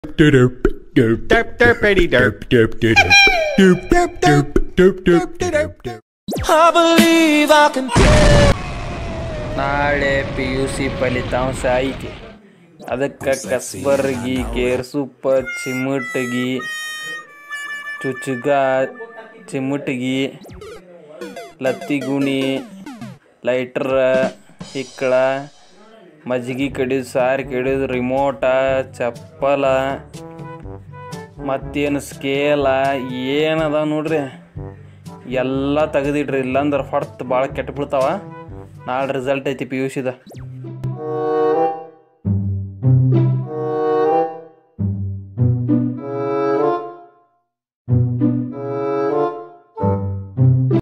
Derp, derpity derp. Derp, derp, derp, derp, derp, derp, derp, derp, derp. ನಾಳೆ P U C ಫಲಿತಾಂಶ ಐತಿ ಅದಕ್ಕೆ ಕಸ್ಬರ್ಗಿ ಕೇರ್ಸುಪ್ಪ ಚಿಮಟಗಿ ಚುಚುಗ ಚಿಮಟಗಿ ಲತ್ತಿಗುಣಿ ಲೈಟ್ರ ಹಿಕ್ಕಳ ಮಜ್ಜಿಗೆ ಕಡಿದು ಸಾರು ಕಡಿದು ರಿಮೋಟ ಚಪ್ಪಲ ಮತ್ತೇನು ಸ್ಕೇಲ ಏನದ ನೋಡ್ರಿ ಎಲ್ಲ ತೆಗೆದಿಡ್ರಿ ಇಲ್ಲಾಂದ್ರೆ ಹೊಡ್ತು ಭಾಳ ಕೆಟ್ಟು ಬೀಳ್ತಾವ ನಾಳೆ ರಿಸಲ್ಟ್ ಐತಿ ಪಿ ಯು ಸಿದ